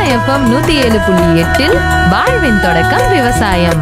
FM நூத்தி ஏழு புள்ளி எட்டில் வாழ்வின் தொடக்கம் விவசாயம்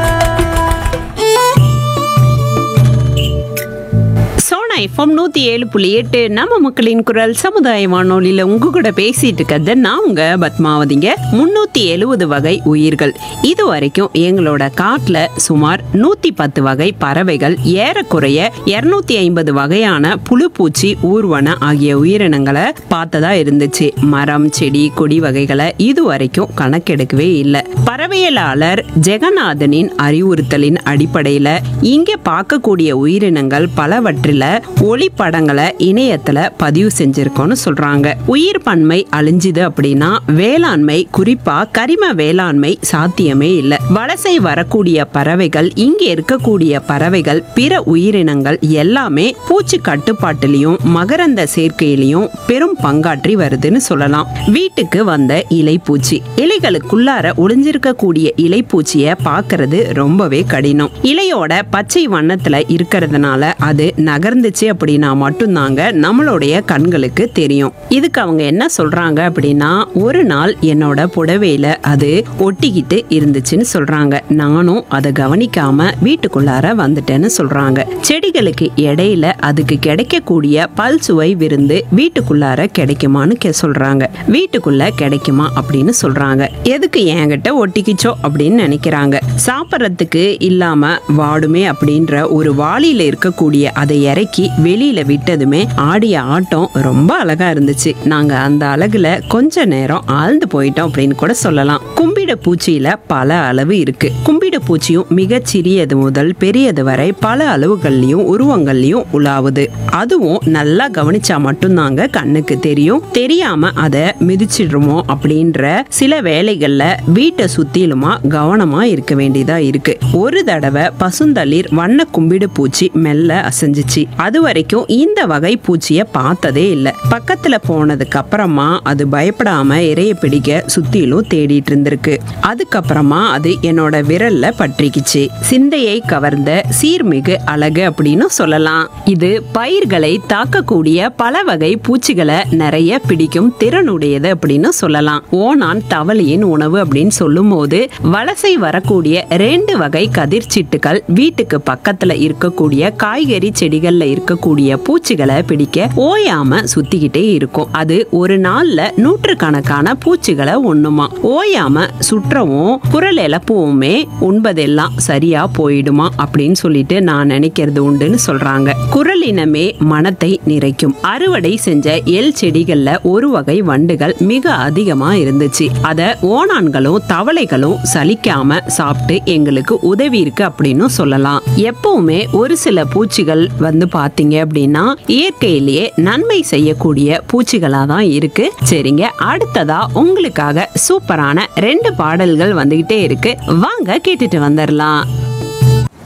சோனா எஃப்எம் நூற்றி ஏழு புள்ளி எட்டு நம்ம மக்களின் குரல் சமுதாய வானொலியில் உங்க கூட பேசிட்டு இருக்கிறது நான் உங்க பத்மாவதிங்க முன்னூற்றி எழுபது வகை உயிர்கள் இது வரைக்கும் எங்களோட காட்டில் சுமார் நூற்றி பத்து வகை பறவைகள் ஏறக்குறைய இரநூத்தி ஐம்பது வகையான புழுப்பூச்சி ஊர்வன ஆகிய உயிரினங்களை பார்த்ததா இருந்துச்சு மரம் செடி கொடி வகைகளை இது வரைக்கும் கணக்கெடுக்கவே இல்லை பறவையலாளர் ஜெகநாதனின் அறிவுறுத்தலின் அடிப்படையில் இங்கே பார்க்கக்கூடிய உயிரினங்கள் பலவற்றில் ஒளிப்படங்களை இணையத்துல பதிவு செஞ்சிருக்கோம்னு சொல்றாங்க உயிர் பன்மை அழிஞ்சுது அப்படின்னா வேளாண்மை குறிப்பா கரிம வேளாண்மை சாத்தியமே இல்லை வலசை வரக்கூடிய பறவைகள் இங்க இருக்கக்கூடிய பறவைகள் பிற உயிரினங்கள் எல்லாமே பூச்சி கட்டுப்பாட்டிலையும் மகரந்த சேர்க்கையிலையும் பெரும் பங்காற்றி வருதுன்னு சொல்லலாம் வீட்டுக்கு வந்த இலைப்பூச்சி இலைகளுக்குள்ளார ஒளிஞ்சிருக்கக்கூடிய இலைப்பூச்சிய பார்க்கிறது ரொம்பவே கடினம் இலையோட பச்சை வண்ணத்துல இருக்கிறதுனால அது நகர்ந்துச்சு அப்படின்னா மட்டும்தாங்க நம்மளுடைய கண்களுக்கு தெரியும் இதுக்கு அவங்க என்ன சொல்றாங்க அப்படின்னா ஒரு நாள் என்னோட புடவையில அது ஒட்டிக்கிட்டு இருந்துச்சுன்னு சொல்றாங்க நானும் அதை கவனிக்காம வீட்டுக்குள்ளார வந்துட்டேன்னு சொல்றாங்க செடிகளுக்கு இடையில அதுக்கு கிடைக்கக்கூடிய பல் சுவை விருந்து வீட்டுக்குள்ளார கிடைக்குமான்னு கே- சொல்றாங்க வீட்டுக்குள்ள கிடைக்குமா அப்படின்னு சொல்றாங்க எதுக்கு என்கிட்ட ஒட்டிக்கிச்சோ அப்படின்னு நினைக்கிறாங்க சாப்பிட்றதுக்கு இல்லாம வாடுமே அப்படின்ற ஒரு வாளியில இருக்கக்கூடிய அதை இறக்கி வெளியில விட்டதுமே ஆடிய ஆட்டம் ரொம்ப அழகா இருந்துச்சு நாங்க அந்த அழகுல கொஞ்ச நேரம் ஆழ்ந்து போயிட்டோம் அப்படின்னு கூட சொல்லலாம் கும்பிட பூச்சியில பல அளவு இருக்கு கும்பிட பூச்சியும் மிகச் சிறியது முதல் பெரியது வரை பல அளவுகள்லயும் உருவங்கள்லயும் உலாவுது அதுவும் நல்லா கவனிச்சா மட்டும்தாங்க கண்ணுக்கு தெரியும் தெரியாம அதை மிதிச்சிடுமோ அப்படின்ற சில வேலைகள்ல வீட்டை சுத்திலுமா கவனமா இருக்க வேண்டியதா இருக்கு ஒரு தடவை பசுந்தளிர் வண்ண கும்பிடு பூச்சி மெல்ல அசைஞ்சிச்சு அது வரைக்கும் இந்த வகை பூச்சிய பார்த்ததே இல்ல பக்கத்துல போனதுக்கு அப்புறமா அது பயப்படாம இறைய பிடிக்க சுத்திலும் தேடிட்டு இருந்திருக்கு அதுக்கப்புறமா அது என்னோட விரல்ல பற்றிக்கிச்சு சிந்தையை கவர்ந்த சீர்மிகு அழகு அப்படின்னு சொல்லலாம் இது பயிர்களை தாக்கக்கூடிய பல வகை பூச்சிகளை நிறைய பிடிக்கும் திறனுடையது அப்படின்னு சொல்லலாம் ஓணான் தவளையின் உணவு அப்படின்னு சொல்லும்போது வலசை வரக்கூடிய ரெண்டு வகை கதிர்ச்சிட்டுகள் வீட்டுக்கு பக்கத்துல இருக்கக்கூடிய காய்கறி செடிகள்ல இருக்கக்கூடிய பூச்சிகளை பிடிக்க ஓயாம சுத்திக்கிட்டே இருக்கும் அது ஒரு நாள்ல நூற்றுக்கணக்கான பூச்சிகளை ஒண்ணுமா ஓயாம சுற்றவும் குரல் இழப்புவுமே உண்பதெல்லாம் சரியா போயிடுமா அப்படின்னு சொல்லிட்டு நான் நினைக்கிறது உண்டுன்னு சொல்றாங்க குரல் இனமே மனத்தை நிறைக்கும் அறுவடை செஞ்ச எல் செடிகள்ல ஒரு வகை வண்டுகள் மிக அதிகமா இருந்துச்சு அத ஓணான்களும் தவளைகளும் சலிக்காம சாப்பிட்டு எங்களுக்கு உதவி இருக்கு அப்படின்னு சொல்லலாம் எப்பவுமே ஒரு சில பூச்சிகள் வந்து பாத்தீங்க அப்படின்னா இயற்கையிலேயே நன்மை செய்யக்கூடிய பூச்சிகளா தான் இருக்கு சரிங்க அடுத்ததா உங்களுக்காக சூப்பரான ரெண்டு பாடல்கள் வந்துகிட்டே இருக்கு வாங்க கேட்டுட்டு வந்துடலாம்